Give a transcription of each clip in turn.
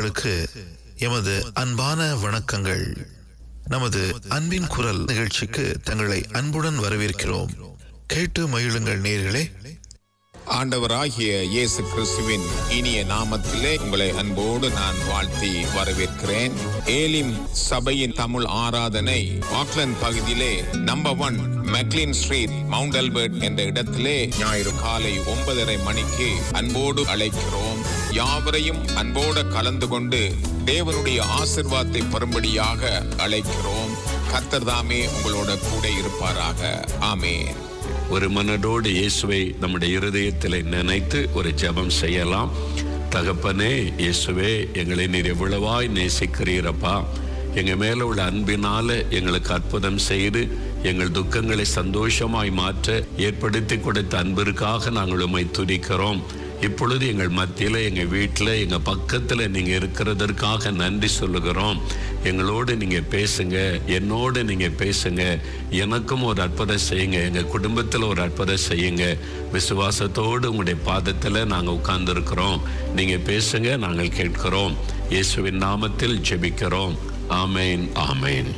உறவுகளுக்கு எமது அன்பான வணக்கங்கள் நமது அன்பின் குரல் நிகழ்ச்சிக்கு தங்களை அன்புடன் வரவேற்கிறோம் கேட்டு மகிழுங்கள் நேர்களே ஆண்டவராகிய இயேசு கிறிஸ்துவின் இனிய நாமத்திலே உங்களை அன்போடு நான் வாழ்த்தி வரவேற்கிறேன் ஏலிம் சபையின் தமிழ் ஆராதனை ஆக்லண்ட் பகுதியிலே number one McLean street Mount Albert என்ற இடத்திலே ஞாயிறு காலை ஒன்பதரை மணிக்கு அன்போடு அழைக்கிறோம் யாவரையும் அன்போடு கலந்து கொண்டு தேவனுடைய ஆசிர்வாதத்தை பெறும்படியாக அழைக்கிறோம் கர்த்தர் தாமே உங்களோட கூட இருப்பாராக ஆமென் ஒரு மனதோடு இயேசுவை நம்முடைய இருதயத்தில் நினைத்து ஒரு ஜெபம் செய்யலாம் தகப்பனே இயேசுவே எங்களை நீர் எவ்வளவாய் நேசிக்கிறீரப்பா எங்க மேல உள்ள அன்பினால எங்களுக்கு அற்புதம் செய்து எங்கள் துக்கங்களை சந்தோஷமாய் மாற்ற ஏற்படுத்தி கொடுத்த அன்பிற்காக நாங்கள் உம்மை துதிக்கிறோம் இப்பொழுது எங்கள் மத்தியில் எங்கள் வீட்டில் எங்கள் பக்கத்தில் நீங்கள் இருக்கிறதற்காக நன்றி சொல்லுகிறோம் எங்களோடு நீங்கள் பேசுங்க என்னோடு நீங்கள் பேசுங்க எனக்கும் ஒரு அற்புதம் செய்யுங்க எங்கள் குடும்பத்தில் ஒரு அற்புதம் செய்யுங்க விசுவாசத்தோடு உங்களுடைய பாதத்தில் நாங்கள் உட்கார்ந்துருக்கிறோம் நீங்கள் பேசுங்க நாங்கள் கேட்கிறோம் இயேசுவின் நாமத்தில் ஜெபிக்கிறோம் ஆமேன் ஆமேன்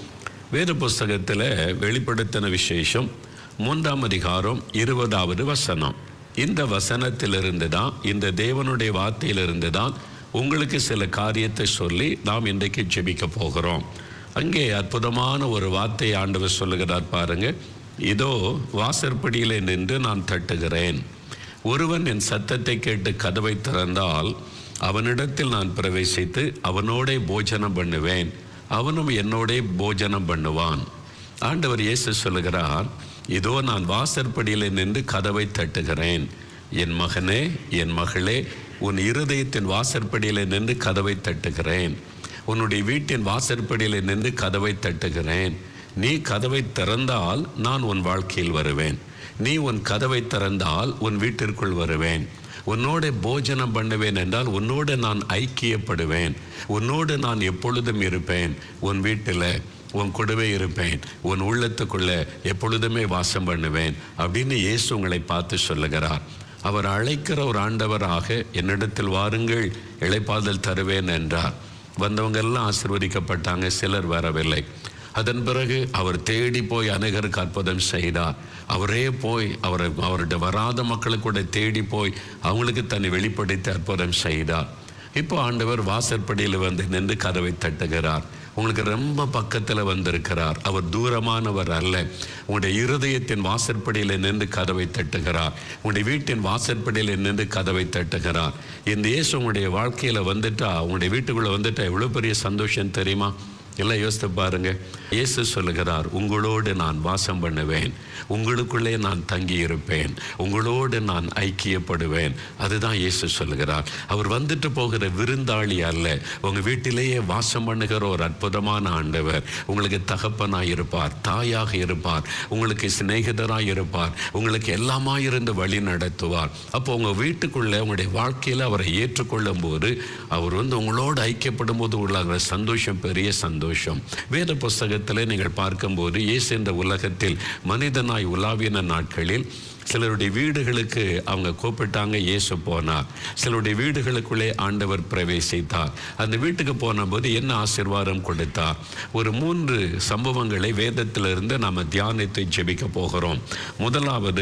வேத புஸ்தகத்தில் வெளிப்படுத்தின விசேஷம் மூன்றாம் அதிகாரம் இருபதாவது வசனம் இந்த வசனத்திலிருந்து தான் இந்த தேவனுடைய வார்த்தையிலிருந்து தான் உங்களுக்கு சில காரியத்தை சொல்லி நாம் இன்றைக்கு ஜெபிக்க போகிறோம் அங்கே அற்புதமான ஒரு வார்த்தை ஆண்டவர் சொல்லுகிறார் பாருங்க இதோ வாசற்படியிலே நின்று நான் தட்டுகிறேன் ஒருவன் என் சத்தத்தை கேட்டு கதவை திறந்தால் அவனிடத்தில் நான் பிரவேசித்து அவனோடே போஜனம் பண்ணுவேன் அவனும் என்னோடே போஜனம் பண்ணுவான் ஆண்டவர் இயேசு சொல்லுகிறார் இதோ நான் வாசற்படியில் நின்று கதவை தட்டுகிறேன் என் மகனே என் மகளே உன் இருதயத்தின் வாசற்படியில் நின்று கதவை தட்டுகிறேன் உன்னுடைய வீட்டின் வாசற்படியில் நின்று கதவை தட்டுகிறேன் நீ கதவை திறந்தால் நான் உன் வாழ்க்கையில் வருவேன் நீ உன் கதவை திறந்தால் உன் வீட்டிற்குள் வருவேன் உன்னோட போஜனம் பண்ணுவேன் என்றால் உன்னோடு நான் ஐக்கியப்படுவேன் உன்னோடு நான் எப்பொழுதும் இருப்பேன் உன் வீட்டில் உன் கூடவே இருப்பேன் உன் உள்ளத்துக்குள்ள எப்பொழுதுமே வாசம் பண்ணுவேன் அப்படின்னு இயேசு உங்களை பார்த்து சொல்லுகிறார் அவர் அழைக்கிற ஒரு ஆண்டவராக என்னிடத்தில் வாருங்கள் இளைப்பாதல் தருவேன் என்றார் வந்தவங்க எல்லாம் ஆசிர்வதிக்கப்பட்டாங்க சிலர் வரவில்லை அதன் பிறகு அவர் தேடி போய் அநேகருக்கு அற்புதம் செய்தார் அவரே போய் அவரை அவருடைய வராத மக்களுக்கு கூட தேடி போய் அவங்களுக்கு தன்னை வெளிப்படுத்தி அற்புதம் செய்தார் இப்போ ஆண்டவர் வாசற்படியில் வந்து நின்று கதவை தட்டுகிறார் உங்களுக்கு ரொம்ப பக்கத்தில் வந்திருக்கிறார் அவர் தூரமானவர் அல்ல உங்களுடைய இருதயத்தின் வாசற்படியில் நின்று கதவை தட்டுகிறார் உங்களுடைய வீட்டின் வாசற்படியில் நின்று கதவை தட்டுகிறார் இந்த இயேசு உங்களுடைய வாழ்க்கையில் வந்துட்டா உங்களுடைய வீட்டுக்குள்ளே வந்துட்டா எவ்வளோ பெரிய சந்தோஷம் தெரியுமா எல்லாம் யோசித்து பாருங்க இயேசு சொல்லுகிறார் உங்களோடு நான் வாசம் பண்ணுவேன் உங்களுக்குள்ளே நான் தங்கி இருப்பேன் உங்களோடு நான் ஐக்கியப்படுவேன் அதுதான் இயேசு சொல்லுகிறார் அவர் வந்துட்டு போகிற விருந்தாளி அல்ல உங்க வீட்டிலேயே வாசம் பண்ணுகிற ஒரு அற்புதமான ஆண்டவர் உங்களுக்கு தகப்பனாய் இருப்பார் தாயாக இருப்பார் உங்களுக்கு சிநேகிதராய் இருப்பார் உங்களுக்கு எல்லாமா இருந்து வழி நடத்துவார் அப்போ உங்க வீட்டுக்குள்ள உங்களுடைய வாழ்க்கையில அவரை ஏற்றுக்கொள்ளும் போது அவர் வந்து உங்களோடு ஐக்கியப்படும் போது உள்ள சந்தோஷம் பெரிய சந்தோஷம் வேத புஸ்தகத்தில் நீங்கள் பார்க்கும்போது இயேசு இந்த உலகத்தில் மனிதனாய் உலாவின நாட்களில் சிலருடைய வீடுகளுக்கு அவங்க கூப்பிட்டாங்க இயேசு போனார் சிலருடைய வீடுகளுக்குள்ளே ஆண்டவர் பிரவேசித்தார் அந்த வீட்டுக்கு போன போது என்ன ஆசிர்வாதம் கொடுத்தார் ஒரு மூன்று சம்பவங்களை வேதத்திலிருந்து நாம் தியானித்து ஜெபிக்க போகிறோம் முதலாவது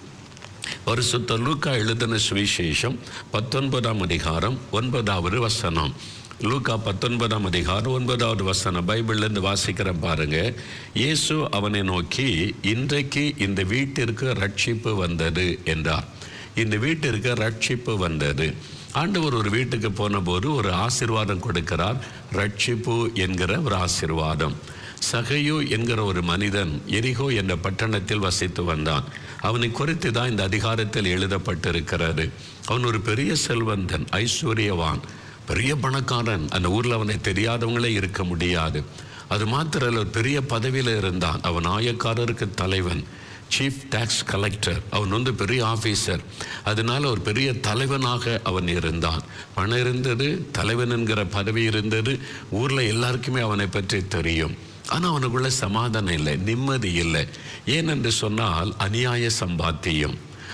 பரிசுத்த லூக்கா எழுதின சுவிசேஷம் பத்தொன்பதாம் அதிகாரம் ஒன்பதாவது வசனம் லூக்கா பத்தொன்பதாம் அதிகாரம் ஒன்பதாவது வசனம் பைபிள்லேருந்து வாசிக்கிற பாருங்க இயேசு அவனை நோக்கி இன்றைக்கு இந்த வீட்டிற்கு ரட்சிப்பு வந்தது என்றார் இந்த வீட்டிற்கு ரட்சிப்பு வந்தது ஆண்டவர் ஒரு வீட்டுக்கு போன போது ஒரு ஆசிர்வாதம் கொடுக்கிறார் ரட்சிப்பு என்கிற ஒரு ஆசிர்வாதம் சகையு என்கிற ஒரு மனிதன் எரிகோ என்ற பட்டணத்தில் வசித்து வந்தான் அவனை குறித்து தான் இந்த அதிகாரத்தில் எழுதப்பட்டிருக்கிறது அவன் ஒரு பெரிய செல்வந்தன் ஐஸ்வர்யவான் பெரிய பணக்காரன் அந்த ஊரில் அவனை தெரியாதவங்களே இருக்க முடியாது அது மாத்திரல்ல ஒரு பெரிய பதவியில் இருந்தான் அவன் ஆயக்காரருக்கு தலைவன் சீஃப் டேக்ஸ் கலெக்டர் அவன் வந்து பெரிய ஆஃபீஸர் அதனால ஒரு பெரிய தலைவனாக அவன் இருந்தான் பணம் இருந்தது தலைவன் என்கிற பதவி இருந்தது ஊரில் எல்லாருக்குமே அவனை பற்றி தெரியும் ஆனால் அவனுக்குள்ள சமாதானம் இல்லை நிம்மதி இல்லை ஏனென்று சொன்னால் அநியாய சம்பாத்தியம்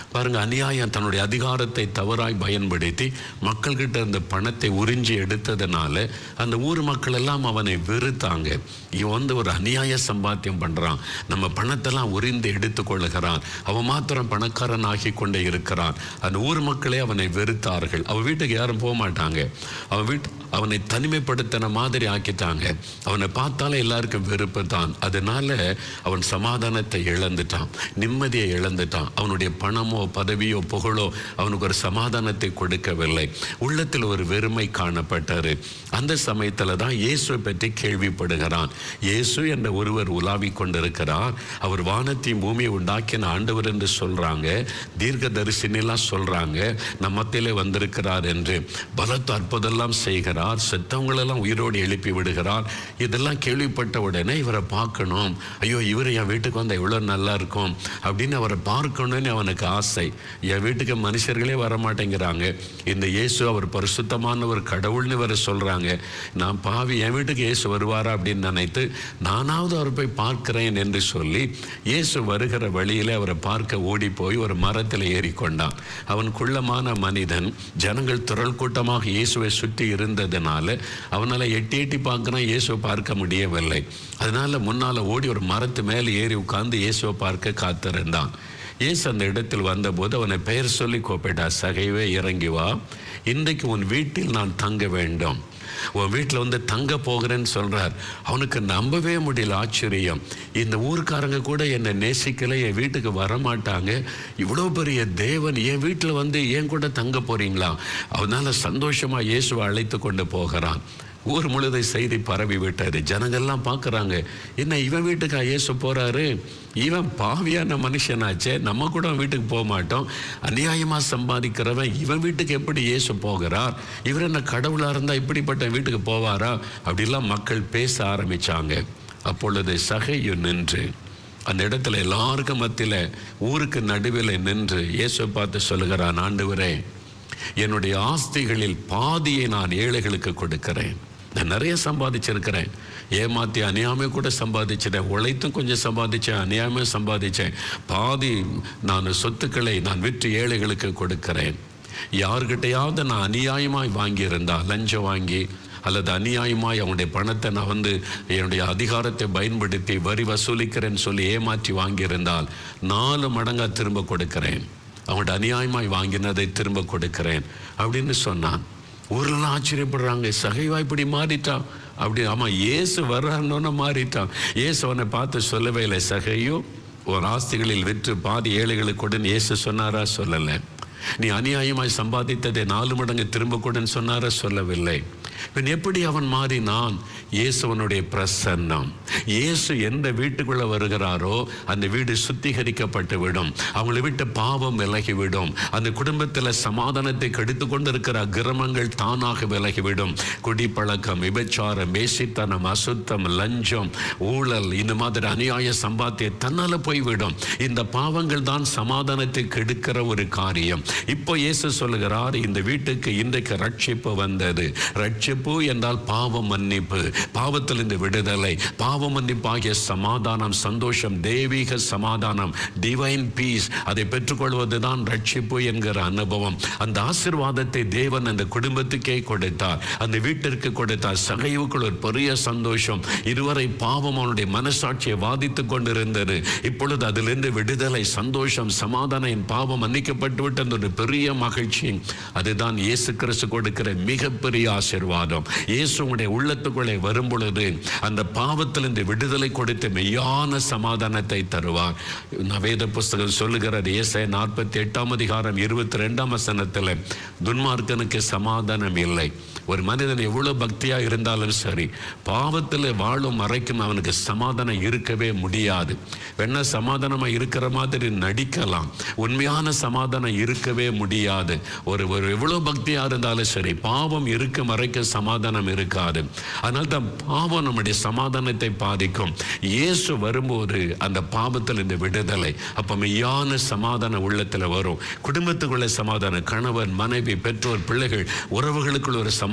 பாருங்க அநியாயம் தன்னுடைய அதிகாரத்தை தவறாய் பயன்படுத்தி மக்கள்கிட்ட இருந்த பணத்தை உறிஞ்சி எடுத்ததுனால அந்த ஊர் மக்கள் எல்லாம் அவனை வெறுத்தாங்க இவன் வந்து ஒரு அநியாய சம்பாத்தியம் பண்றான் நம்ம பணத்தெல்லாம் உறிந்து எடுத்துக்கொள்ளுகிறான் அவன் மாத்திரம் பணக்காரன் ஆகி கொண்டே இருக்கிறான் அந்த ஊர் மக்களே அவனை வெறுத்தார்கள் அவன் வீட்டுக்கு யாரும் போக மாட்டாங்க அவன் வீட்டு அவனை தனிமைப்படுத்தின மாதிரி ஆக்கிட்டாங்க அவனை பார்த்தாலே எல்லாருக்கும் வெறுப்பு தான் அதனால அவன் சமாதானத்தை இழந்துட்டான் நிம்மதியை இழந்துட்டான் அவனுடைய பணமோ பதவியோ புகழோ அவனுக்கு ஒரு சமாதானத்தை கொடுக்கவில்லை உள்ளத்தில் ஒரு வெறுமை காணப்பட்டாரு அந்த சமயத்துல தான் இயேசுவை பற்றி கேள்விப்படுகிறான் இயேசு என்ற ஒருவர் உலாவிக் கொண்டிருக்கிறார் அவர் வானத்தையும் பூமியை உண்டாக்கின ஆண்டவர் என்று சொல்றாங்க தீர்க்க தரிசனெல்லாம் சொல்றாங்க நம் மத்தியிலே வந்திருக்கிறார் என்று பலத்த அற்புதெல்லாம் செய்கிறார் செத்தவங்களெல்லாம் உயிரோடு எழுப்பி விடுகிறார் இதெல்லாம் கேள்விப்பட்ட உடனே இவரை பார்க்கணும் ஐயோ இவர் என் வீட்டுக்கு வந்தால் எவ்வளோ நல்லா இருக்கும் அப்படின்னு அவரை பார்க்கணும்னு அவனுக்கு ஆசை என் வீட்டுக்கு மனுஷர்களே வர மாட்டேங்கிறாங்க இந்த இயேசு அவர் பரிசுத்தமான ஒரு கடவுள்னு வர சொல்றாங்க நான் பாவி என் வீட்டுக்கு இயேசு வருவாரா அப்படின்னு நினைத்து நானாவது அவர் போய் பார்க்கிறேன் என்று சொல்லி இயேசு வருகிற வழியிலே அவரை பார்க்க ஓடி போய் ஒரு மரத்தில் ஏறிக்கொண்டான் அவன் குள்ளமான மனிதன் ஜனங்கள் திரள் கூட்டமாக இயேசுவை சுற்றி இருந்ததுனால அவனால எட்டி எட்டி பார்க்கறான் இயேசுவை பார்க்க முடியவில்லை அதனால முன்னால ஓடி ஒரு மரத்து மேலே ஏறி உட்கார்ந்து இயேசுவை பார்க்க காத்திருந்தான் இயேசு அந்த இடத்தில் வந்தபோது அவனை பெயர் சொல்லி கூப்பிட்டா சகைவே இறங்கி வா இன்றைக்கு உன் வீட்டில் நான் தங்க வேண்டும் உன் வீட்டில் வந்து தங்க போகிறேன்னு சொல்றார் அவனுக்கு நம்பவே முடியல ஆச்சரியம் இந்த ஊர்க்காரங்க கூட என்னை நேசிக்கல என் வீட்டுக்கு வர மாட்டாங்க இவ்வளோ பெரிய தேவன் என் வீட்டில் வந்து என் கூட தங்க போறீங்களா அதனால சந்தோஷமா இயேசுவை அழைத்து கொண்டு போகிறான் ஊர் முழுதை செய்தி பரவி விட்டது ஜனங்கள்லாம் பார்க்குறாங்க என்ன இவன் வீட்டுக்கா இயேசு போறாரு இவன் பாவியான மனுஷனாச்சே நம்ம கூட அவன் வீட்டுக்கு போக மாட்டோம் அநியாயமாக சம்பாதிக்கிறவன் இவன் வீட்டுக்கு எப்படி இயேசு போகிறார் இவர் என்ன கடவுளாக இருந்தால் இப்படிப்பட்ட வீட்டுக்கு போவாரா அப்படிலாம் மக்கள் பேச ஆரம்பிச்சாங்க அப்பொழுது சகையு நின்று அந்த இடத்துல எல்லாருக்கும் மத்தியில் ஊருக்கு நடுவில் நின்று இயேசுவை பார்த்து சொல்லுகிறான் ஆண்டவரே என்னுடைய ஆஸ்திகளில் பாதியை நான் ஏழைகளுக்கு கொடுக்கிறேன் நான் நிறைய சம்பாதிச்சிருக்கிறேன் ஏமாத்தி அநியாயமே கூட சம்பாதிச்சிட்டேன் உழைத்தும் கொஞ்சம் சம்பாதிச்சேன் அநியாயமே சம்பாதிச்சேன் பாதி நான் சொத்துக்களை நான் விற்று ஏழைகளுக்கு கொடுக்கிறேன் யார்கிட்டையாவது நான் அநியாயமாய் வாங்கியிருந்தா லஞ்சம் வாங்கி அல்லது அநியாயமாய் அவனுடைய பணத்தை நான் வந்து என்னுடைய அதிகாரத்தை பயன்படுத்தி வரி வசூலிக்கிறேன்னு சொல்லி ஏமாற்றி வாங்கியிருந்தால் நாலு மடங்கா திரும்ப கொடுக்கிறேன் அவங்கள்ட்ட அநியாயமாய் வாங்கினதை திரும்ப கொடுக்கிறேன் அப்படின்னு சொன்னான் ஊர்லாம் ஆச்சரியப்படுறாங்க சகைவா இப்படி மாறிட்டான் அப்படி ஆமா இயேசு வர்றான்னு மாறிட்டான் இயேசு அவனை பார்த்து சொல்லவே இல்லை சகையோ ஒரு ஆஸ்திகளில் விற்று பாதி ஏழைகளுக்கு கொடுன்னு இயேசு சொன்னாரா சொல்லலை நீ அநியாயமாய் சம்பாதித்ததை நாலு மடங்கு திரும்ப கொடுன்னு சொன்னாரா சொல்லவில்லை பின் எப்படி அவன் மாறினான் இயேசுவனுடைய பிரசன்னம் இயேசு எந்த வீட்டுக்குள்ள வருகிறாரோ அந்த வீடு சுத்திகரிக்கப்பட்டு விடும் அவங்களை விட்டு பாவம் விலகிவிடும் அந்த குடும்பத்தில் சமாதானத்தை கெடுத்து கொண்டிருக்கிற அக்கிரமங்கள் தானாக விலகிவிடும் குடிப்பழக்கம் விபச்சாரம் வேசித்தனம் அசுத்தம் லஞ்சம் ஊழல் இந்த மாதிரி அநியாய சம்பாத்திய தன்னால போய்விடும் இந்த பாவங்கள் தான் சமாதானத்தை கெடுக்கிற ஒரு காரியம் இப்போ இயேசு சொல்லுகிறார் இந்த வீட்டுக்கு இன்றைக்கு ரட்சிப்பு வந்தது ரட்சிப்பு என்றால் பாவ மன்னிப்பு பாவத்தில் இந்த விடுதலை பாவ மன்னிப்பாகிய சமாதானம் சந்தோஷம் தெய்வீக சமாதானம் டிவைன் பீஸ் அதை பெற்றுக்கொள்வது தான் ரட்சிப்பு என்கிற அனுபவம் அந்த ஆசிர்வாதத்தை தேவன் அந்த குடும்பத்துக்கே கொடுத்தார் அந்த வீட்டிற்கு கொடுத்தார் சகைவுக்குள் ஒரு பெரிய சந்தோஷம் இதுவரை பாவம் அவனுடைய மனசாட்சியை வாதித்துக் கொண்டிருந்தது இப்பொழுது அதிலிருந்து விடுதலை சந்தோஷம் சமாதானம் என் பாவம் மன்னிக்கப்பட்டு விட்ட ஒரு பெரிய மகிழ்ச்சி அதுதான் இயேசு கிறிஸ்து கொடுக்கிற மிகப்பெரிய ஆசீர்வாதம் இயேசுடைய உள்ளத்துக்குள்ளே வரும் பொழுது அந்த பாவத்திலிருந்து விடுதலை கொடுத்து மெய்யான சமாதானத்தை தருவார் நான் வேத புஸ்தகம் சொல்லுகிறது இயேசை நாற்பத்தி எட்டாம் அதிகாரம் இருபத்தி ரெண்டாம் வசனத்தில் துன்மார்க்கனுக்கு சமாதானம் இல்லை ஒரு மனிதன் எவ்வளவு பக்தியா இருந்தாலும் சரி பாவத்தில் வாழும் வரைக்கும் அவனுக்கு சமாதானம் இருக்கவே முடியாது வேணா சமாதானமா இருக்கிற மாதிரி நடிக்கலாம் உண்மையான சமாதானம் இருக்கவே முடியாது ஒரு ஒரு எவ்வளவு பக்தியா இருந்தாலும் சரி பாவம் இருக்கும் வரைக்கும் சமாதானம் இருக்காது அதனால தான் பாவம் நம்முடைய சமாதானத்தை பாதிக்கும் இயேசு வரும்போது அந்த பாவத்தில் இந்த விடுதலை அப்ப மெய்யான சமாதான உள்ளத்துல வரும் குடும்பத்துக்குள்ள சமாதானம் கணவன் மனைவி பெற்றோர் பிள்ளைகள் உறவுகளுக்குள்ள ஒரு சமாதானம்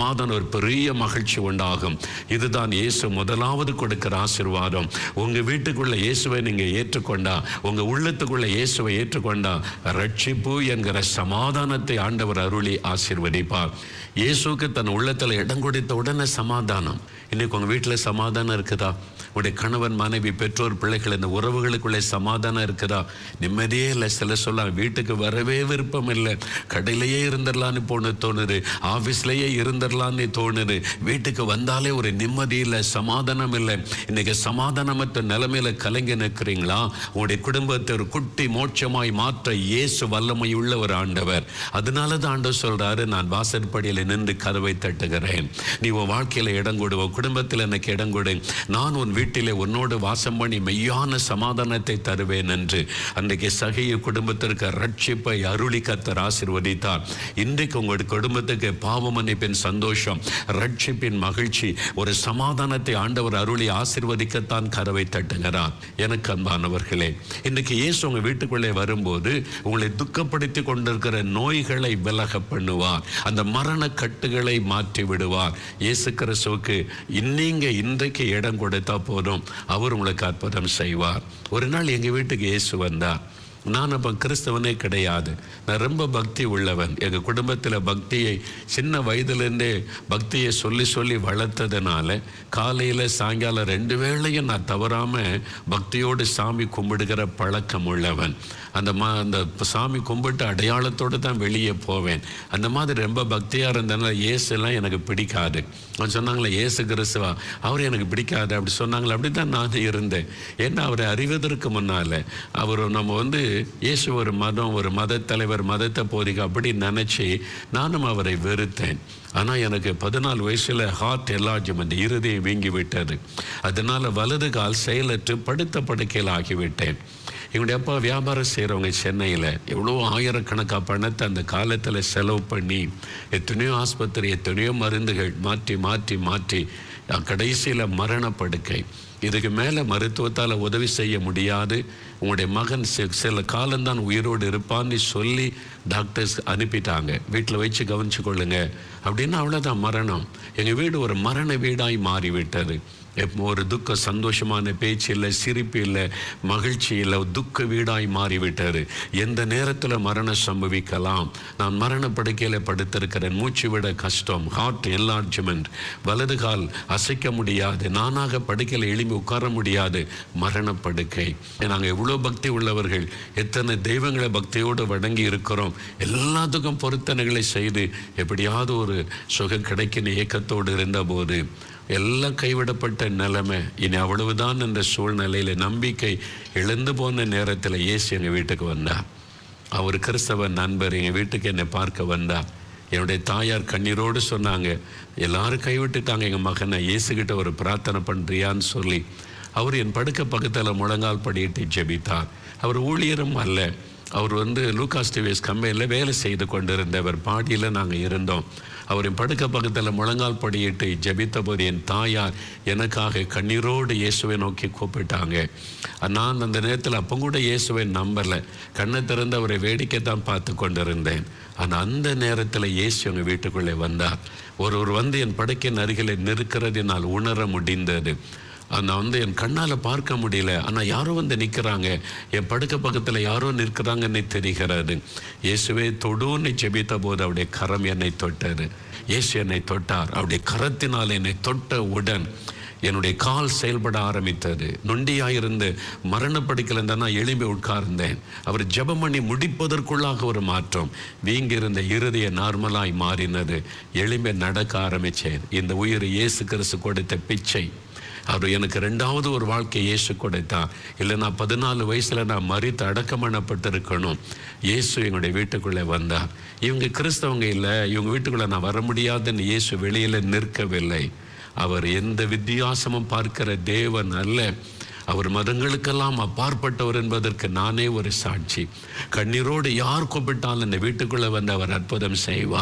சமாதானம் ஒரு பெரிய மகிழ்ச்சி உண்டாகும் இதுதான் இயேசு முதலாவது கொடுக்கிற ஆசீர்வாதம் உங்க வீட்டுக்குள்ள இயேசுவை நீங்க ஏற்றுக்கொண்டா உங்க உள்ளத்துக்குள்ள இயேசுவை ஏற்றுக்கொண்டா ரட்சிப்பு என்கிற சமாதானத்தை ஆண்டவர் அருளி ஆசீர்வதிப்பார் இயேசுக்கு தன் உள்ளத்துல இடம் கொடுத்த உடனே சமாதானம் இன்னைக்கு உங்க வீட்டுல சமாதானம் இருக்குதா உடைய கணவன் மனைவி பெற்றோர் பிள்ளைகள் இந்த உறவுகளுக்குள்ளே சமாதானம் இருக்குதா நிம்மதியே இல்லை சில சொல்ல வீட்டுக்கு வரவே விருப்பம் இல்லை கடையிலேயே இருந்துடலான்னு போன தோணுது ஆஃபீஸ்லேயே இருந்துடலான்னு தோணுது வீட்டுக்கு வந்தாலே ஒரு நிம்மதி இல்லை சமாதானம் இல்லை இன்னைக்கு சமாதானமற்ற நிலைமையில கலங்கி நிற்கிறீங்களா உங்களுடைய குடும்பத்தை ஒரு குட்டி மோட்சமாய் மாற்ற இயேசு வல்லமை உள்ள ஒரு ஆண்டவர் அதனால தான் ஆண்டவர் சொல்றாரு நான் வாசற்படியில் நின்று கதவை தட்டுகிறேன் நீ உன் வாழ்க்கையில இடம் கொடு உன் குடும்பத்தில் எனக்கு இடம் கொடு நான் உன் வீட்டிலே உன்னோடு வாசம் பண்ணி மெய்யான சமாதானத்தை தருவேன் என்று அன்றைக்கு சகைய குடும்பத்திற்கு ரட்சிப்பை அருளி கத்தர் ஆசீர்வதித்தார் இன்றைக்கு உங்களுடைய குடும்பத்துக்கு பாவ மன்னிப்பின் சந்தோஷம் ரட்சிப்பின் மகிழ்ச்சி ஒரு சமாதானத்தை ஆண்டவர் அருளி ஆசீர்வதிக்கத்தான் கதவை தட்டுகிறார் எனக்கு அன்பானவர்களே இன்றைக்கு இயேசு உங்க வீட்டுக்குள்ளே வரும்போது உங்களை துக்கப்படுத்தி கொண்டிருக்கிற நோய்களை விலக பண்ணுவார் அந்த மரண கட்டுகளை மாற்றி விடுவார் இயேசு கிறிஸ்துவுக்கு இன்னீங்க இன்றைக்கு இடம் கொடுத்தா போதும் அவர் உங்களுக்கு அற்புதம் செய்வார் ஒரு நாள் எங்க வீட்டுக்கு இயேசு வந்தார் நான் அப்போ கிறிஸ்தவனே கிடையாது நான் ரொம்ப பக்தி உள்ளவன் எங்கள் குடும்பத்தில் பக்தியை சின்ன வயதுலேருந்தே பக்தியை சொல்லி சொல்லி வளர்த்ததுனால காலையில் சாயங்காலம் ரெண்டு வேளையும் நான் தவறாமல் பக்தியோடு சாமி கும்பிடுகிற பழக்கம் உள்ளவன் அந்த மா அந்த சாமி கும்பிட்டு அடையாளத்தோடு தான் வெளியே போவேன் அந்த மாதிரி ரொம்ப பக்தியாக இருந்தனால இயேசுலாம் எனக்கு பிடிக்காது அவன் சொன்னாங்களே இயேசு கிறிஸ்துவா அவர் எனக்கு பிடிக்காது அப்படி சொன்னாங்களே அப்படி தான் நான் இருந்தேன் ஏன்னா அவரை அறிவதற்கு முன்னால் அவர் நம்ம வந்து இயேசு ஒரு மதம் ஒரு மத தலைவர் மதத்தை போதிக்க அப்படி நினச்சி நானும் அவரை வெறுத்தேன் ஆனால் எனக்கு பதினாலு வயசில் ஹார்ட் எலாஜ்மெண்ட் இருதயம் வீங்கி விட்டது அதனால் வலது கால் செயலற்று படுத்த படுக்கையில் ஆகிவிட்டேன் எங்களுடைய அப்பா வியாபாரம் செய்கிறவங்க சென்னையில் எவ்வளோ ஆயிரக்கணக்காக பணத்தை அந்த காலத்தில் செலவு பண்ணி எத்தனையோ ஆஸ்பத்திரி எத்தனையோ மருந்துகள் மாற்றி மாற்றி மாற்றி கடைசியில் மரணப்படுக்கை இதுக்கு மேலே மருத்துவத்தால் உதவி செய்ய முடியாது உங்களுடைய மகன் சி- சில காலம்தான் உயிரோடு இருப்பான்னு சொல்லி டாக்டர்ஸ் அனுப்பிட்டாங்க வீட்டில் வச்சு கவனிச்சு கொள்ளுங்க அப்படின்னா அவ்வளோதான் மரணம் எங்கள் வீடு ஒரு மரண வீடாய் மாறிவிட்டது எப்போ ஒரு துக்க சந்தோஷமான பேச்சு இல்லை சிரிப்பு இல்லை மகிழ்ச்சி இல்லை துக்க வீடாய் மாறிவிட்டது எந்த நேரத்தில் மரணம் சம்பவிக்கலாம் நான் மரண படுக்கையில் படுத்திருக்கிறேன் மூச்சு விட கஷ்டம் ஹார்ட் என்லார்ஜ்மெண்ட் வலது கால் அசைக்க முடியாது நானாக படுக்கையில் எழும்பி உட்கார முடியாது மரண படுக்கை நாங்கள் எவ்வளோ பக்தி உள்ளவர்கள் எத்தனை தெய்வங்களை பக்தியோடு வணங்கி இருக்கிறோம் எல்லாத்துக்கும் பொருத்தனைகளை செய்து எப்படியாவது ஒரு சுகம் கிடைக்கும் ஏக்கத்தோடு இருந்தபோது எல்லாம் கைவிடப்பட்ட நிலைமை இனி அவ்வளவுதான் என்ற சூழ்நிலையில நம்பிக்கை இழந்து போன நேரத்தில் இயேசு எங்கள் வீட்டுக்கு வந்தார் அவர் கிறிஸ்தவ நண்பர் எங்கள் வீட்டுக்கு என்னை பார்க்க வந்தார் என்னுடைய தாயார் கண்ணீரோடு சொன்னாங்க எல்லாரும் கைவிட்டுட்டாங்க எங்கள் மகனை இயேசுகிட்ட ஒரு பிரார்த்தனை பண்ணுறியான்னு சொல்லி அவர் என் படுக்க பக்கத்தில் முழங்கால் படியிட்டு ஜெபித்தார் அவர் ஊழியரும் அல்ல அவர் வந்து லூகாஸ் டிவிஎஸ் கம்பெனியில் வேலை செய்து கொண்டிருந்தவர் பாடியில் நாங்கள் இருந்தோம் அவரின் படுக்க பக்கத்தில் முழங்கால் படியிட்டு ஜெபித்த போது என் தாயார் எனக்காக கண்ணீரோடு இயேசுவை நோக்கி கூப்பிட்டாங்க நான் அந்த நேரத்தில் அப்போ கூட இயேசுவை நம்பலை கண்ணை திறந்து அவரை வேடிக்கை தான் பார்த்து கொண்டிருந்தேன் ஆனால் அந்த நேரத்தில் இயேசு எங்கள் வீட்டுக்குள்ளே வந்தார் ஒருவர் வந்து என் படுக்கையின் அருகில் நிற்கிறது என்னால் உணர முடிந்தது நான் வந்து என் கண்ணால் பார்க்க முடியல ஆனால் யாரோ வந்து நிற்கிறாங்க என் படுக்க பக்கத்தில் யாரோ நிற்கிறாங்கன்னு தெரிகிறது இயேசுவே தொடுன்னு ஜெபித்த போது அவருடைய கரம் என்னை தொட்டது இயேசு என்னை தொட்டார் அவருடைய கரத்தினால் என்னை தொட்ட உடன் என்னுடைய கால் செயல்பட ஆரம்பித்தது நொண்டியாயிருந்து மரணப்படுக்கல இருந்தா நான் எழும்பி உட்கார்ந்தேன் அவர் ஜெபம் பண்ணி முடிப்பதற்குள்ளாக ஒரு மாற்றம் வீங்கி இருந்த இருதய நார்மலாய் மாறினது எழும்பி நடக்க ஆரம்பித்தேன் இந்த உயிர் இயேசு கிறிஸ்து கொடுத்த பிச்சை அவர் எனக்கு ரெண்டாவது ஒரு வாழ்க்கை இயேசு கொடுத்தார் இல்லை நான் பதினாலு வயசுல நான் மறித்து அடக்கம் பண்ணப்பட்டிருக்கணும் இயேசு எங்களுடைய வீட்டுக்குள்ளே வந்தார் இவங்க கிறிஸ்தவங்க இல்லை இவங்க வீட்டுக்குள்ளே நான் வர முடியாதுன்னு இயேசு வெளியில நிற்கவில்லை அவர் எந்த வித்தியாசமும் பார்க்கிற தேவன் அல்ல அவர் மதங்களுக்கெல்லாம் அப்பாற்பட்டவர் என்பதற்கு நானே ஒரு சாட்சி கண்ணீரோடு யார் கூப்பிட்டாலும் இந்த வீட்டுக்குள்ளே வந்து அவர் அற்புதம் செய்வார்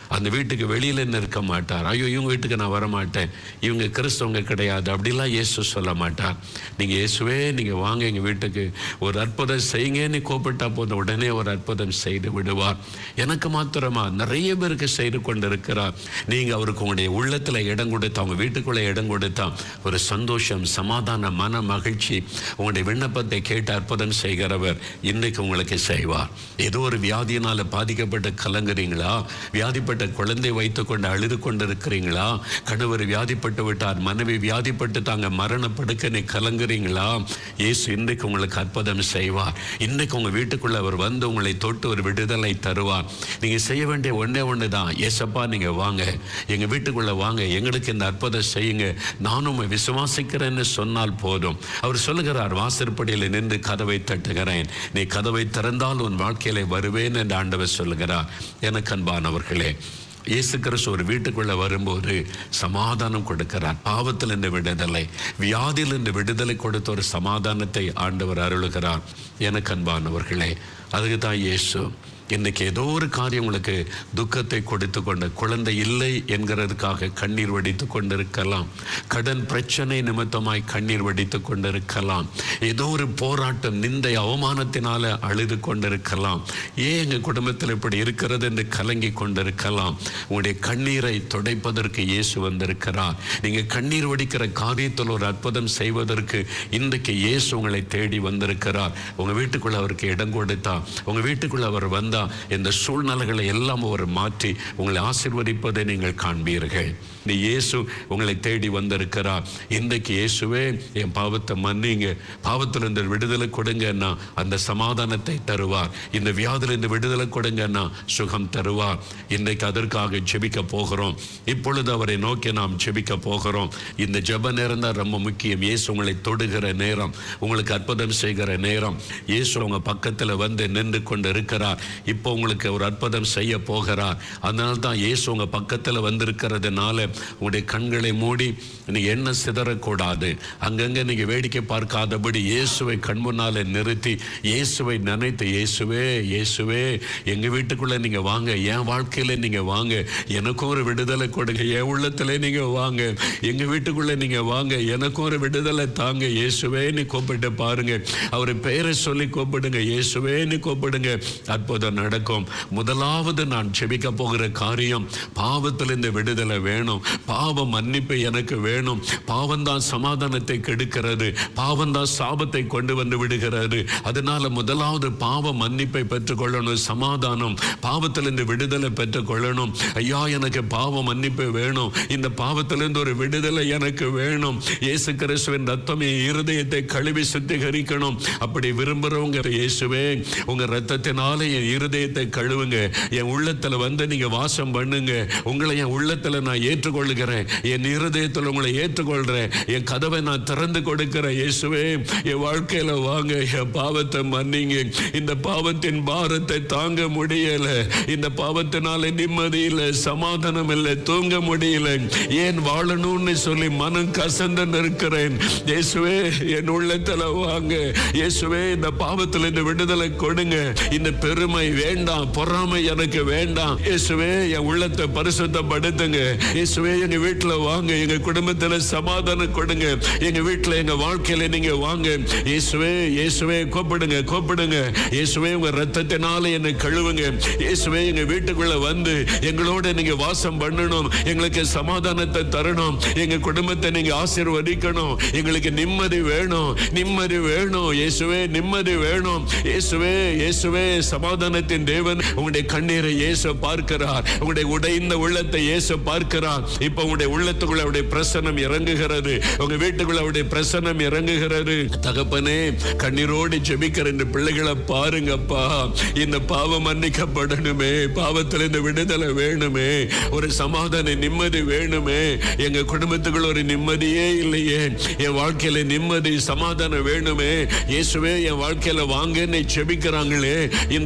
அந்த வீட்டுக்கு வெளியில நிற்க மாட்டார் ஐயோ இவங்க வீட்டுக்கு நான் வர மாட்டேன் இவங்க கிறிஸ்தவங்க கிடையாது அப்படிலாம் இயேசு சொல்ல மாட்டார் நீங்க இயேசுவே நீங்க வாங்க எங்க வீட்டுக்கு ஒரு அற்புதம் செய்யுங்கன்னு கூப்பிட்டா போதும் உடனே ஒரு அற்புதம் செய்து விடுவார் எனக்கு மாத்திரமா நிறைய பேருக்கு செய்து கொண்டிருக்கிறார் நீங்க அவருக்கு உங்களுடைய உள்ளத்துல இடம் கொடுத்தா அவங்க வீட்டுக்குள்ள இடம் கொடுத்தா ஒரு சந்தோஷம் சமாதான மன மகிழ்ச்சி உங்களுடைய விண்ணப்பத்தை கேட்டு அற்புதம் செய்கிறவர் இன்னைக்கு உங்களுக்கு செய்வார் ஏதோ ஒரு வியாதியினால பாதிக்கப்பட்டு கலங்குறீங்களா வியாதிப்பட்ட குழந்தை வைத்துக்கொண்டு அழுது கொண்டிருக்கிறீங்களா கணவர் வியாதிப்பட்டு விட்டார் மனைவி வியாதிப்பட்டு தாங்க மரண படுக்கனை கலங்குறீங்களா இயேசு இன்றைக்கு உங்களுக்கு அற்புதம் செய்வார் இன்னைக்கு உங்க வீட்டுக்குள்ள அவர் வந்து உங்களை தொட்டு ஒரு விடுதலை தருவார் நீங்க செய்ய வேண்டிய ஒண்ணே ஒன்று தான் ஏசப்பா நீங்க வாங்க எங்க வீட்டுக்குள்ள வாங்க எங்களுக்கு இந்த அற்புதம் செய்யுங்க நானும் உம்மை விசுவாசிக்கிறேன்னு சொன்னால் போதும் அவர் சொல்லுகிறார் வாசற்படியில் நின்று கதவை தட்டுகிறேன் நீ கதவை திறந்தால் உன் வாழ்க்கையில வருவேன் என்று ஆண்டவர் சொல்லுகிறார் எனக்கு அன்பானவர்களே இயேசு கிறிஸ்து ஒரு வீட்டுக்குள்ள வரும்போது சமாதானம் கொடுக்கிறார் பாவத்தில் இருந்து விடுதலை வியாதியில் இருந்து விடுதலை கொடுத்த ஒரு சமாதானத்தை ஆண்டவர் அருளுகிறார் எனக்கு அன்பானவர்களே அதுக்கு தான் இயேசு இன்னைக்கு ஏதோ ஒரு காரியம் உங்களுக்கு துக்கத்தை கொடுத்து கொண்ட குழந்தை இல்லை என்கிறதுக்காக கண்ணீர் வடித்து கொண்டிருக்கலாம் கடன் பிரச்சனை நிமித்தமாய் கண்ணீர் வடித்து கொண்டிருக்கலாம் ஏதோ ஒரு போராட்டம் நிந்தை அவமானத்தினால அழுது கொண்டிருக்கலாம் ஏன் எங்க குடும்பத்தில் இப்படி இருக்கிறது என்று கலங்கி கொண்டிருக்கலாம் உங்களுடைய கண்ணீரை துடைப்பதற்கு இயேசு வந்திருக்கிறார் நீங்க கண்ணீர் வடிக்கிற காரியத்தில் ஒரு அற்புதம் செய்வதற்கு இன்றைக்கு இயேசு உங்களை தேடி வந்திருக்கிறார் உங்க வீட்டுக்குள்ள அவருக்கு இடம் கொடுத்தா உங்க வீட்டுக்குள்ள அவர் வந்தா இந்த சூழ்நிலைகளை எல்லாம் அவர் மாற்றி உங்களை ஆசீர்வதிப்பதை நீங்கள் காண்பீர்கள் இந்த இயேசு உங்களை தேடி வந்திருக்கிறார் இன்றைக்கு இயேசுவே என் பாவத்தை மன்னிங்க பாவத்திலிருந்து விடுதலை கொடுங்கன்னா அந்த சமாதானத்தை தருவார் இந்த வியாதிலிருந்து விடுதலை கொடுங்கன்னா சுகம் தருவார் இன்றைக்கு அதற்காக ஜெபிக்க போகிறோம் இப்பொழுது அவரை நோக்கி நாம் ஜெபிக்க போகிறோம் இந்த ஜெப நேரம் தான் ரொம்ப முக்கியம் இயேசு உங்களை தொடுகிற நேரம் உங்களுக்கு அற்புதம் செய்கிற நேரம் இயேசு உங்க பக்கத்தில் வந்து நின்று கொண்டு இருக்கிறார் இப்போ உங்களுக்கு ஒரு அற்புதம் செய்ய போகிறார் அதனால தான் இயேசு உங்க பக்கத்தில் வந்திருக்கிறதுனால உங்களுடைய கண்களை மூடி நீங்க என்ன சிதறக்கூடாது அங்கங்க நீங்க வேடிக்கை பார்க்காதபடி இயேசுவை கண் முன்னால நிறுத்தி இயேசுவை நினைத்து இயேசுவே இயேசுவே எங்க வீட்டுக்குள்ள நீங்க வாங்க என் வாழ்க்கையில நீங்க வாங்க எனக்கும் ஒரு விடுதலை கொடுங்க என் உள்ளத்துல நீங்க வாங்க எங்க வீட்டுக்குள்ள நீங்க வாங்க எனக்கும் ஒரு விடுதலை தாங்க இயேசுவேன்னு கூப்பிட்டு பாருங்க அவர் பெயரை சொல்லி கூப்பிடுங்க இயேசுவேன்னு கூப்பிடுங்க அற்புதம் நடக்கும் முதலாவது நான் செபிக்க போகிற காரியம் பாவத்திலிருந்து விடுதலை வேணும் பாவ மன்னிப்பு எனக்கு வேணும் பாவம் தான் சமாதானத்தை கெடுக்கிறது பாவம் தான் சாபத்தை கொண்டு வந்து விடுகிறது அதனால முதலாவது பாவ மன்னிப்பை பெற்றுக்கொள்ளணும் சமாதானம் பாவத்திலிருந்து விடுதலை பெற்றுக்கொள்ளணும் ஐயா எனக்கு பாவ மன்னிப்பு வேணும் இந்த பாவத்திலிருந்து ஒரு விடுதலை எனக்கு வேணும் இயேசு கிறிஸ்துவின் ரத்தம் என் இருதயத்தை கழுவி சுத்திகரிக்கணும் அப்படி விரும்புறவங்க இயேசுவே உங்க ரத்தத்தினால என் இருதயத்தை கழுவுங்க என் உள்ளத்துல வந்து நீங்க வாசம் பண்ணுங்க உங்களை என் உள்ளத்துல நான் ஏற்றுக்கொள்ளுகிறேன் என் இருதயத்துல உங்களை ஏற்றுக்கொள்றேன் என் கதவை நான் திறந்து கொடுக்கிறேன் இயேசுவே என் வாழ்க்கையில வாங்க என் பாவத்தை மன்னிங்க இந்த பாவத்தின் பாரத்தை தாங்க முடியல இந்த பாவத்தினால நிம்மதி இல்லை சமாதானம் இல்லை தூங்க முடியல ஏன் வாழணும்னு சொல்லி மனம் கசந்து நிற்கிறேன் இயேசுவே என் உள்ளத்துல வாங்க இயேசுவே இந்த பாவத்துல இந்த விடுதலை கொடுங்க இந்த பெருமை வேண்டாம் பொறாமை எனக்கு வேண்டாம் இயேசுவே என் உள்ளத்தை பரிசுத்தப்படுத்துங்க இயேசுவே எங்க வீட்டுல வாங்க எங்க குடும்பத்துல சமாதானம் கொடுங்க எங்க வீட்டுல எங்க வாழ்க்கையில நீங்க வாங்க இயேசுவே இயேசுவே கூப்பிடுங்க கூப்பிடுங்க இயேசுவே உங்க ரத்தத்தினால என்னை கழுவுங்க இயேசுவே எங்க வீட்டுக்குள்ள வந்து எங்களோட நீங்க வாசம் பண்ணணும் எங்களுக்கு சமாதானத்தை தரணும் எங்க குடும்பத்தை நீங்க ஆசீர்வதிக்கணும் எங்களுக்கு நிம்மதி வேணும் நிம்மதி வேணும் இயேசுவே நிம்மதி வேணும் இயேசுவே இயேசுவே சமாதானத்தின் தேவன் உங்களுடைய கண்ணீரை இயேசு பார்க்கிறார் உங்களுடைய உடைந்த உள்ளத்தை இயேசு பார்க்கிறார் இப்ப உங்களுடைய உள்ளத்துக்குள்ள அவருடைய பிரசனம் இறங்குகிறது உங்க வீட்டுக்குள்ள அவருடைய பிரசனம் இறங்குகிறது தகப்பனே கண்ணீரோடு ஜெபிக்கிற இந்த பிள்ளைகளை பாருங்கப்பா இந்த பாவம் மன்னிக்கப்படணுமே பாவத்துல இந்த விடுதலை வேணுமே ஒரு சமாதான நிம்மதி வேணுமே எங்க குடும்பத்துக்குள்ள ஒரு நிம்மதியே இல்லையே என் வாழ்க்கையில நிம்மதி சமாதானம் வேணுமே இயேசுவே என் வாழ்க்கையில வாங்கன்னு ஜெபிக்கிறாங்களே இந்த சகோதர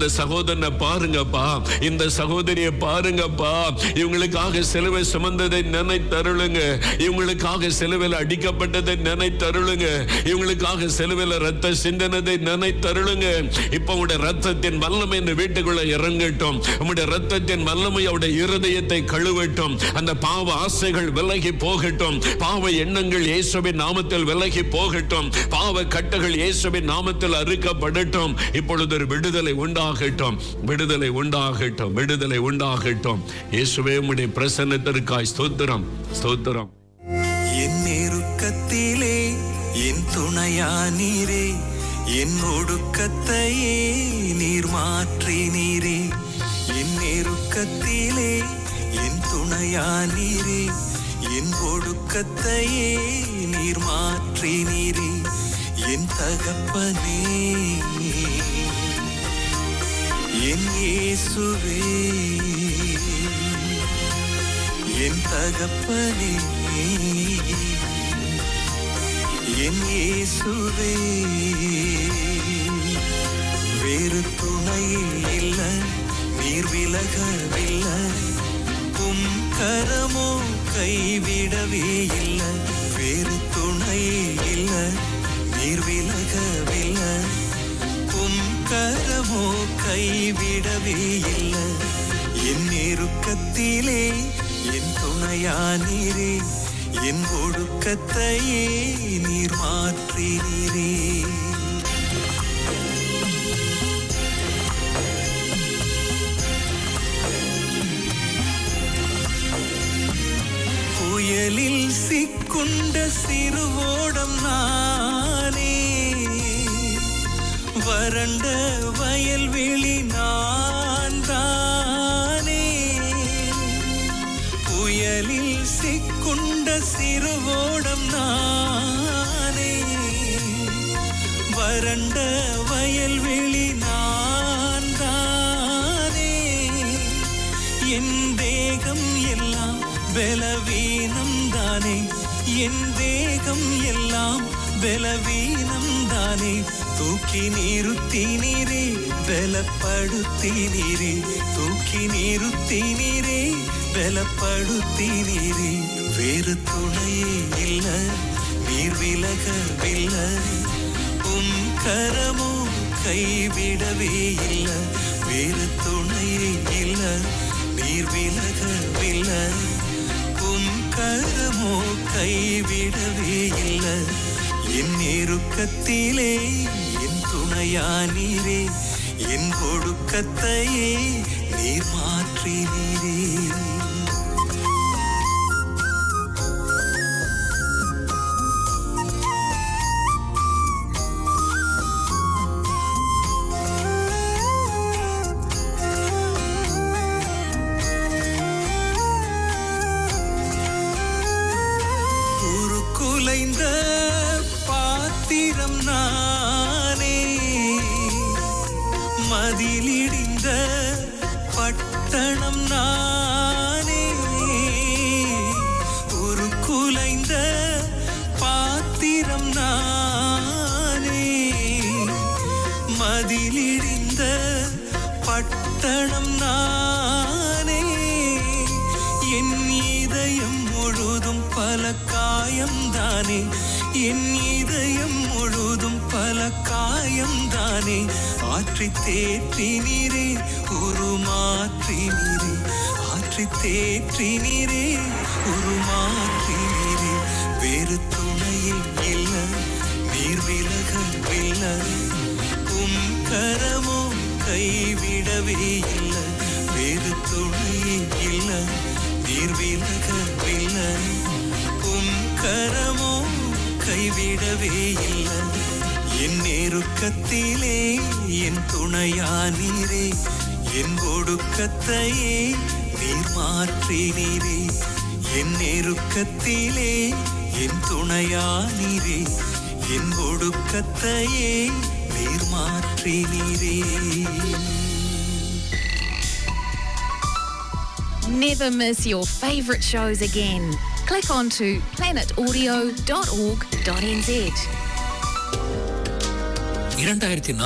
சகோதரனை பாருங்கப்பா இந்த சகோதரியை பாருங்கப்பா இவங்களுக்காக சிலுவை சுமந்ததை நினைத்தருளுங்க இவங்களுக்காக சிலுவையில் அடிக்கப்பட்டதை நினைத்தருளுங்க இவங்களுக்காக சிலுவையில் ரத்த சிந்தனதை நினைத்தருளுங்க இப்ப உங்களுடைய ரத்தத்தின் வல்லமை இந்த வீட்டுக்குள்ள இறங்கட்டும் உங்களுடைய ரத்தத்தின் வல்லமை அவருடைய இருதயத்தை கழுவட்டும் அந்த பாவ ஆசைகள் விலகி போகட்டும் பாவ எண்ணங்கள் இயேசுவின் நாமத்தில் விலகி போகட்டும் பாவ கட்டுகள் இயேசுவின் நாமத்தில் அறுக்கப்படட்டும் இப்பொழுது ஒரு விடுதலை உண்டாகட்டும் விடுதலை உண்டாகட்டும் விடுதலை உண்டாகட்டும் இயேசுவே உம்முடைய பிரசன்னத்திற்காய் ஸ்தோத்திரம் ஸ்தோத்திரம் என் நெருக்கத்திலே என் துணையானீரே என் ஒடுக்கத்தையே நீர் மாற்றினீரே என் நெருக்கத்திலே என் துணையானீரே என் ஒடுக்கத்தையே நீர் மாற்றினீரே என் தகப்பனே என் இயேசுவே என் தகப்பனே என் இயேசுவே வேறு துணையே இல்ல நீர் விலகவில்லை உம் கரமோ கைவிடவே இல்ல வேறு துணையே இல்ல நீர் விலகவில்லை உம் கரமோ கைவிடவே இல்ல என் நெருக்கத்திலே என் துணையானீரே என் ஒடுக்கத்தையே நீர் மாற்றினீரே புயலில் சிக்குண்ட சிறுவோடம் நானே வறண்ட வயல்வெளி நான் தானே புயலில் சிக்குண்ட சிறுவோடம் நானே வறண்ட வயல்வெளி நான் தானே என் தேகம் எல்லாம் பலவீனம் தானே என் தேகம் எல்லாம் பலவீனம் தானே தூக்கி நிறுத்தி நீரே பலப்படுத்தி நீரே தூக்கி நிறுத்தி நீரே பலப்படுத்தி நீரே வேறு துணையே இல்ல நீர் விலகவில்லை உம் கரமோ கைவிடவே இல்ல வேறு துணையே இல்ல நீர் விலகவில்லை உம் கரமோ கைவிடவே இல்ல என் நெருக்கத்திலே என் துணையானீரே என் ஒடுக்கத்தையே நீர் மாற்றினீரே உருக்குலைந்த பாத்திரம் நானே மதிலிடிந்த பட்டணம் நானே உருக்குலைந்த பாத்திரம் நானே மதிலிடிந்த பட்டணம் நானே என் இதயம் முழுதும் பல காயம்தானே என் இதயம் முழுதும் பல காயம்தானே ஆற்றி தேற்றி நீரே உருமாற்றி நீரே ஆற்றி தேற்றி நீரே உருமாற்றி நீரே வேறு துணையே இல்ல நீர் விலகவில்லை உம் கரமோ கைவிடவே இல்ல வேறு துணையே இல்ல நீர் விலகவில்லை உம் கரமோ கைவிடவே இல்ல என் நெருக்கத்திலே என் துணையானீரே என் ஒடுக்கத்தையே நீர் மாற்றினீரே என் நெருக்கத்திலே என் துணையானீரே என் ஒடுக்கத்தையே நீர் மாற்றினீரே Never miss your favourite shows again. Click on to planetaudio.org.nz. இரண்டாயிரத்தி